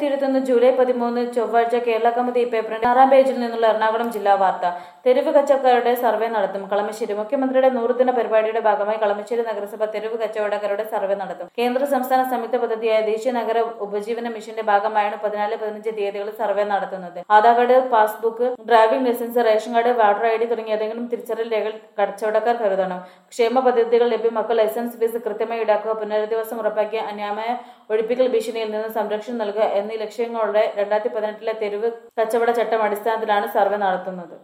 രണ്ടായിരത്തി ഇരുപത്തൊന്ന് ജൂലൈ പതിമൂന്ന് ചൊവ്വാഴ്ച കേരള കമ്മിറ്റി പേപ്പറിന്റെ ആറാം പേജിൽ നിന്നുള്ള എറണാകുളം ജില്ലാ വാർത്ത തെരുവ് കച്ചവടക്കാരുടെ സർവേ നടത്തും കളമശ്ശേരി മുഖ്യമന്ത്രിയുടെ നൂറുദിന പരിപാടിയുടെ ഭാഗമായി കളമശ്ശേരി നഗരസഭ തെരുവ് കച്ചവടക്കാരുടെ സർവേ നടത്തും കേന്ദ്ര സംസ്ഥാന സംയുക്ത പദ്ധതിയായ ദേശീയ നഗര ഉപജീവന മിഷന്റെ ഭാഗമായാണ് പതിനാല് പതിനഞ്ച് തീയതികളിൽ സർവേ നടത്തുന്നത് Aadhaar card passbook driving licence ration card voter I D തുടങ്ങിയ ഏതെങ്കിലും തിരിച്ചറിയൽ രേഖകൾ കച്ചവടക്കാർ കരുതണം ക്ഷേമ പദ്ധതികൾ ലഭ്യമാക്കുക ലൈസൻസ് ഫീസ് കൃത്യമായി ഈടാക്കുക പുനരധിവാസം ഉറപ്പാക്കിയ അന്യായമായ ഒഴിപ്പിക്കൽ ഭീഷണിയിൽ നിന്ന് സംരക്ഷണം നൽകുക എന്നീ ലക്ഷ്യങ്ങളോടെ രണ്ടായിരത്തി പതിനെട്ടിലെ തെരുവ് കച്ചവട ചട്ടം അടിസ്ഥാനത്തിലാണ് സർവേ നടത്തുന്നത്